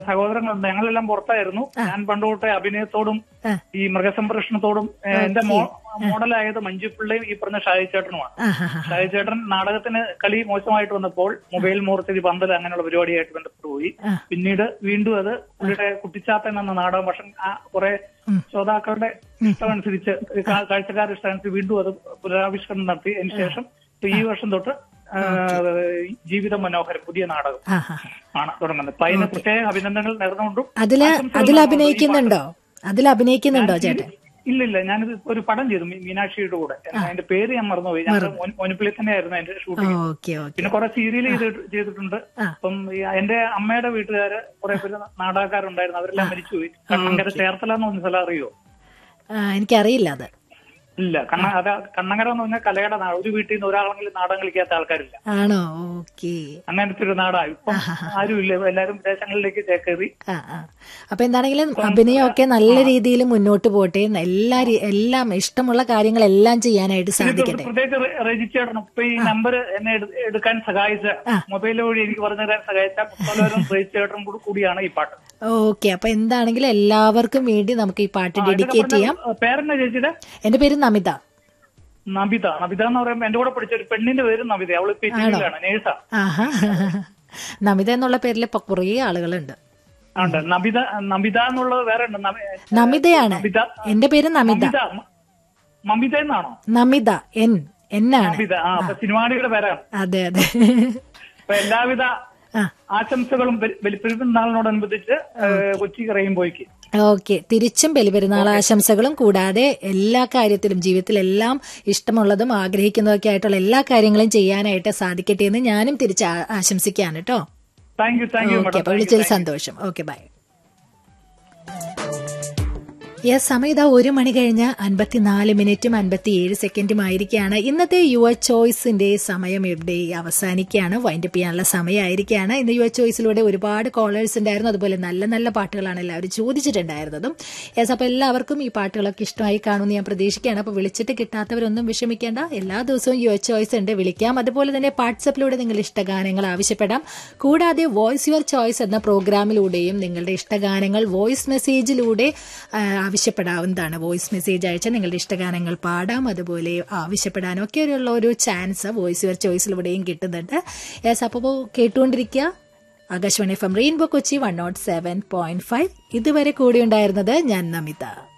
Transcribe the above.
സഹോദരങ്ങളുണ്ട് ഞങ്ങളെല്ലാം പുറത്തായിരുന്നു ഞാൻ പണ്ട് തൊട്ടേ അഭിനയത്തോടും ആ. ഈ മൃഗസംരക്ഷണത്തോടും ഏ, എന്റെ മോ- മോഡലായത് മഞ്ജു പിള്ളയും ഈ പറഞ്ഞ ഷായി ചേട്ടനുമാണ് ആ ഹാ ഹാ ഷായി ചേട്ടൻ നാടകത്തിന് കളി മോശമായിട്ട് വന്നപ്പോൾ മൊബൈൽ മൂർത്തി പന്തൽ അങ്ങനെയുള്ള പരിപാടിയായിട്ട് ബന്ധപ്പെട്ട് പോയി ആ. പിന്നീട് വീണ്ടും അത് പുള്ളിയുടെ കുട്ടിച്ചാത്തൻ എന്ന നാടകം പക്ഷെ ആ കുറെ ശ്രോതാക്കളുടെ ഇഷ്ടമനുസരിച്ച് കാ- കാഴ്ചക്കാരുടെ ഇഷ്ടമനുസരിച്ച് വീണ്ടും അത് പുനരാവിഷ്കരണം നടത്തി അതിന് ശേഷം ഇപ്പൊ ഈ വർഷം തൊട്ട് ആ, ജീവിത മനോഹരം പുതിയ നാടകം ആ ഹാ ആണ് തുടങ്ങുന്നത് അപ്പൊ അതിന് പ്രത്യേക അഭിനന്ദനങ്ങൾ നേർന്നുകൊണ്ടും അതില് ആശംസകൾ അതിൽ നേർന്നുകൊണ്ടും ഈ അഭിനയിക്കുന്നുണ്ടോ അതിൽ അഭിനയിക്കുന്നുണ്ടോ ചേട്ടൻ ഇല്ല ഇല്ല ഞാനിത് ഒരു പടം ചെയ്തു മീ- മീനാക്ഷിയുടെ കൂടെ അതിന്റെ പേര് ഞാൻ മറന്നുപോയി ഞങ്ങൾ മുനിപ്പിളി തന്നെയായിരുന്നു അതിന്റെ ഷൂട്ടിംഗ് ഓക്കെ ഓക്കെ പിന്നെ കുറെ സീരിയൽ ചെയ്തിട്ടുണ്ട് ആ. അപ്പം ഈ എന്റെ അമ്മയുടെ വീട്ടുകാര് കുറെ പേര് നാടകക്കാരുണ്ടായിരുന്നു അവരെല്ലാം മരിച്ചുപോയി കണ്ണങ്കര ചേർത്തല എന്ന് പറഞ്ഞ സ്ഥലം അറിയോ എനിക്കറിയില്ല അത് ഇല്ല കണ്ണ അത് കണ്ണങ്കര എന്ന് പറഞ്ഞാൽ കലയുടെ നാട് ഒരു വീട്ടിൽ നിന്ന് ഒരാളെങ്കിലും നാടകം കളിക്കാത്ത ആൾക്കാരില്ല ആണോ ഓക്കെ അങ്ങനത്തെ ഒരു നാടാ ഇപ്പം ആരുമില്ല എല്ലാവരും വിദേശങ്ങളിലേക്ക് ചേക്കേറി ആ ആ അപ്പൊ എന്താണെങ്കിലും അഭിനയമൊക്കെ നല്ല രീതിയിൽ മുന്നോട്ട് പോട്ടെ എല്ലാ രീ- എല്ലാം ഇഷ്ടമുള്ള കാര്യങ്ങളെല്ലാം ചെയ്യാനായിട്ട് സാധിക്കട്ടെ പ്രത്യേകിച്ച് റെ- രജിച്ചേട്ടൻ ഇപ്പൊ ഈ നമ്പർ എന്നെ എടു- എടുക്കാൻ സഹായിച്ച മൊബൈൽ വഴി എനിക്ക് പറഞ്ഞു തരാൻ സഹായിച്ച മുത്തോലവരും രജിച്ചേട്ടനും കൂടി കൂടിയാണ് ഈ പാട്ട് ഓക്കെ അപ്പൊ എന്താണെങ്കിലും എല്ലാവർക്കും വേണ്ടി നമുക്ക് ഈ പാട്ട് ഡെഡിക്കേറ്റ് ചെയ്യാം പേരെന്നാ ചേച്ചിയുടെ എന്റെ പേര് നമിത നബിത നബിത എന്ന് പറയുമ്പോൾ എന്റെ കൂടെ പഠിച്ച ഒരു പെണ്ണിന്റെ പേര് നബിത അവള് പി ടിയിലാണ് നേഴ്സാ ആഹാ നമിത എന്നുള്ള പേരിൽ ഇപ്പൊ കുറേ ആളുകളുണ്ട് ഉണ്ട് നബിത നബിത എന്നുള്ളത് വേറെ ഉണ്ട് നബി- നമിതയാണ് നബിത എന്റെ പേര് നമിത നബിത മ- മമിത എന്നാണോ നമിത എൻ എന്നാണ് നബിത ആ അപ്പൊ സിനിമാടിയുടെ പേരാണ് അതെ അതെ അപ്പൊ എല്ലാവിധ ആ ആശംസകളും പെരുന്നാളിനോടനുബന്ധിച്ച് ഏഹ്, കൊച്ചി റെയിൻബോയ്ക്ക് ഓക്കെ തിരിച്ചും ബലിപെരുന്നാൾ ആശംസകളും കൂടാതെ എല്ലാ കാര്യത്തിലും ജീവിതത്തിലെല്ലാം ഇഷ്ടമുള്ളതും ആഗ്രഹിക്കുന്നതൊക്കെ ആയിട്ടുള്ള എല്ലാ കാര്യങ്ങളും ചെയ്യാനായിട്ട് സാധിക്കട്ടെ എന്ന് ഞാനും തിരിച്ച് ആ- ആശംസിക്കുകയാണ് കേട്ടോ thank you thank you okay madam അപ്പൊ വിളിച്ചതിൽ സന്തോഷം ഓക്കെ ബൈ യെസ് സമയം ഇതാ ഒരു മണി കഴിഞ്ഞ് അൻപത്തിനാല് മിനിറ്റും അൻപത്തിയേഴ് സെക്കൻഡും ആയിരിക്കുകയാണ് ഇന്നത്തെ യുവർ ചോയ്സിന്റെ സമയം ഇവിടെ അവസാനിക്കുകയാണ് വൈൻഡപ്പ് ചെയ്യാനുള്ള സമയമായിരിക്കുകയാണ് ഇന്ന് യുവർ ചോയ്സിലൂടെ ഒരുപാട് കോളേഴ്സ് ഉണ്ടായിരുന്നു അതുപോലെ നല്ല നല്ല പാട്ടുകളാണ് എല്ലാവരും ചോദിച്ചിട്ടുണ്ടായിരുന്നതും യെസ് അപ്പോൾ എല്ലാവർക്കും ഈ പാട്ടുകളൊക്കെ ഇഷ്ടമായി കാണുമെന്ന് ഞാൻ പ്രതീക്ഷിക്കുകയാണ് അപ്പോൾ വിളിച്ചിട്ട് കിട്ടാത്തവരൊന്നും വിഷമിക്കേണ്ട എല്ലാ ദിവസവും യുവർ ചോയ്സ് ഉണ്ട് വിളിക്കാം അതുപോലെ തന്നെ വാട്സപ്പിലൂടെ നിങ്ങൾ ഇഷ്ടഗാനങ്ങൾ ആവശ്യപ്പെടാം കൂടാതെ വോയിസ് യുവർ ചോയ്സ് എന്ന പ്രോഗ്രാമിലൂടെയും നിങ്ങളുടെ ഇഷ്ടഗാനങ്ങൾ വോയിസ് മെസ്സേജിലൂടെ ആ, ആവശ്യപ്പെടാവുന്നതാണ് വോയിസ് മെസ്സേജ് അയച്ചാൽ നിങ്ങളുടെ ഇഷ്ടഗാനങ്ങൾ പാടാം അതുപോലെ ആവശ്യപ്പെടാനും ഒക്കെ ഉള്ള ഒരു ചാൻസ് വോയിസ് യുവർ ചോയ്സിലൂടെയും കിട്ടുന്നുണ്ട് യെസ് അപ്പോൾ കേട്ടുകൊണ്ടിരിക്കുക Akashvani F M rainbow Kochi one nought seven point five ഇതുവരെ കൂടെ ഉണ്ടായിരുന്നത് ഞാൻ നമിത